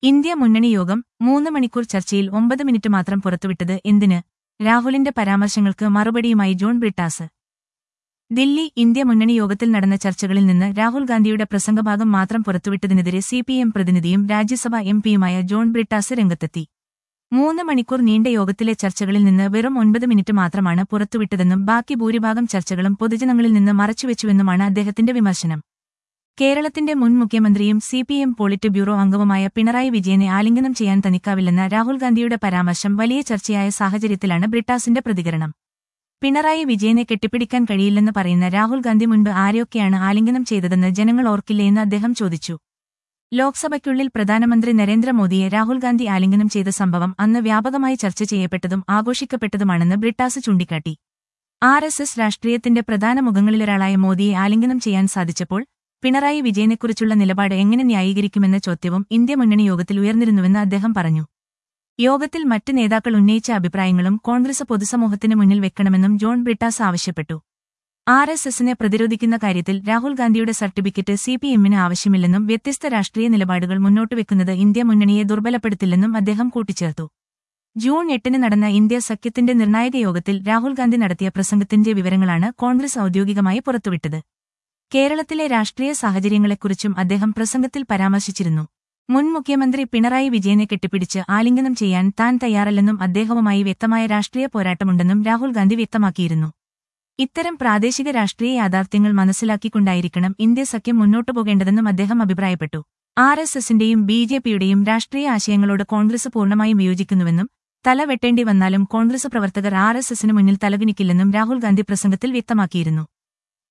India മുന്നണി യോഗം മൂന്ന് മണിക്കൂർ ചർച്ചയിൽ ഒമ്പത് മിനിറ്റ് മാത്രം പുറത്തുവിട്ടത് എന്തിന് രാഹുലിന്റെ പരാമർശങ്ങൾക്ക് മറുപടിയുമായി ജോൺ ബ്രിട്ടാസ് ദില്ലി ഇന്ത്യ മുന്നണി യോഗത്തിൽ നടന്ന ചർച്ചകളിൽ നിന്ന് രാഹുൽ ഗാന്ധിയുടെ പ്രസംഗഭാഗം മാത്രം പുറത്തുവിട്ടതിനെതിരെ സിപിഎം പ്രതിനിധിയും രാജ്യസഭാ എംപിയുമായ ജോൺ ബ്രിട്ടാസ് രംഗത്തെത്തി മൂന്ന് മണിക്കൂർ നീണ്ട യോഗത്തിലെ ചർച്ചകളിൽ നിന്ന് വെറും ഒൻപത് മിനിറ്റ് മാത്രമാണ് പുറത്തുവിട്ടതെന്നും ബാക്കി ഭൂരിഭാഗം ചർച്ചകളും പൊതുജനങ്ങളിൽ നിന്ന് മറച്ചുവെച്ചുവെന്നുമാണ് അദ്ദേഹത്തിന്റെ വിമർശനം കേരളത്തിന്റെ മുൻ മുഖ്യമന്ത്രിയും സിപിഎം പോളിറ്റ് ബ്യൂറോ അംഗവുമായ പിണറായി വിജയനെ ആലിംഗനം ചെയ്യാൻ തനിക്കാവില്ലെന്ന രാഹുൽ ഗാന്ധിയുടെ പരാമർശം വലിയ ചർച്ചയായ സാഹചര്യത്തിലാണ് ബ്രിട്ടാസിന്റെ പ്രതികരണം പിണറായി വിജയനെ കെട്ടിപ്പിടിക്കാൻ കഴിയില്ലെന്ന് പറയുന്ന രാഹുൽ ഗാന്ധി മുൻപ് ആരെയൊക്കെയാണ് ആലിംഗനം ചെയ്തതെന്ന് ജനങ്ങൾ ഓർക്കില്ലേന്ന് അദ്ദേഹം ചോദിച്ചു ലോക്സഭയ്ക്കുള്ളിൽ പ്രധാനമന്ത്രി നരേന്ദ്രമോദിയെ രാഹുൽ ഗാന്ധി ആലിംഗനം ചെയ്ത സംഭവം അന്ന് വ്യാപകമായി ചർച്ച ചെയ്യപ്പെട്ടതും ആഘോഷിക്കപ്പെട്ടതുമാണെന്ന് ബ്രിട്ടാസ് ചൂണ്ടിക്കാട്ടി ആർ എസ് എസ് രാഷ്ട്രീയത്തിന്റെ പ്രധാന മുഖങ്ങളിലൊരാളായ മോദിയെ ആലിംഗനം ചെയ്യാൻ സാധിച്ചപ്പോൾ പിണറായി വിജയനെക്കുറിച്ചുള്ള നിലപാട് എങ്ങനെ ന്യായീകരിക്കുമെന്ന ചോദ്യവും ഇന്ത്യ മുന്നണി യോഗത്തിൽ ഉയർന്നിരുന്നുവെന്ന് അദ്ദേഹം പറഞ്ഞു യോഗത്തിൽ മറ്റ് നേതാക്കൾ ഉന്നയിച്ച അഭിപ്രായങ്ങളും കോൺഗ്രസ് പൊതുസമൂഹത്തിന് മുന്നിൽ വെക്കണമെന്നും ജോൺ ബ്രിട്ടാസ് ആവശ്യപ്പെട്ടു ആർ എസ് എസിനെ പ്രതിരോധിക്കുന്ന കാര്യത്തിൽ രാഹുൽ ഗാന്ധിയുടെ സർട്ടിഫിക്കറ്റ് സിപിഎമ്മിന് ആവശ്യമില്ലെന്നും വ്യത്യസ്ത രാഷ്ട്രീയ നിലപാടുകൾ മുന്നോട്ട് വെക്കുന്നത് ഇന്ത്യ മുന്നണിയെ ദുർബലപ്പെടുത്തില്ലെന്നും അദ്ദേഹം കൂട്ടിച്ചേർത്തു ജൂൺ എട്ടിന് നടന്ന ഇന്ത്യ സഖ്യത്തിന്റെ നിർണായക യോഗത്തിൽ രാഹുൽ ഗാന്ധി നടത്തിയ പ്രസംഗത്തിന്റെ വിവരങ്ങളാണ് കോൺഗ്രസ് ഔദ്യോഗികമായി പുറത്തുവിട്ടത് കേരളത്തിലെ രാഷ്ട്രീയ സാഹചര്യങ്ങളെക്കുറിച്ചും അദ്ദേഹം പ്രസംഗത്തിൽ പരാമർശിച്ചിരുന്നു മുൻ മുഖ്യമന്ത്രി പിണറായി വിജയനെ കെട്ടിപ്പിടിച്ച് ആലിംഗനം ചെയ്യാൻ താൻ തയ്യാറല്ലെന്നും അദ്ദേഹവുമായി വ്യക്തമായ രാഷ്ട്രീയ പോരാട്ടമുണ്ടെന്നും രാഹുൽ ഗാന്ധി വ്യക്തമാക്കിയിരുന്നു ഇത്തരം പ്രാദേശിക രാഷ്ട്രീയ യാഥാർത്ഥ്യങ്ങൾ മനസ്സിലാക്കിക്കൊണ്ടായിരിക്കണം ഇന്ത്യ സഖ്യം മുന്നോട്ടു പോകേണ്ടതെന്നും അദ്ദേഹം അഭിപ്രായപ്പെട്ടു ആർ എസ് എസിന്റെയും ബി ജെ പിയുടെയും രാഷ്ട്രീയ ആശയങ്ങളോട് കോൺഗ്രസ് പൂർണ്ണമായും വിയോജിക്കുന്നുവെന്നും തല വെട്ടേണ്ടി വന്നാലും കോൺഗ്രസ് പ്രവർത്തകർ ആർ എസ് എസിന് മുന്നിൽ തലകുനിക്കില്ലെന്നും രാഹുൽ ഗാന്ധി പ്രസംഗത്തിൽ വ്യക്തമാക്കിയിരുന്നു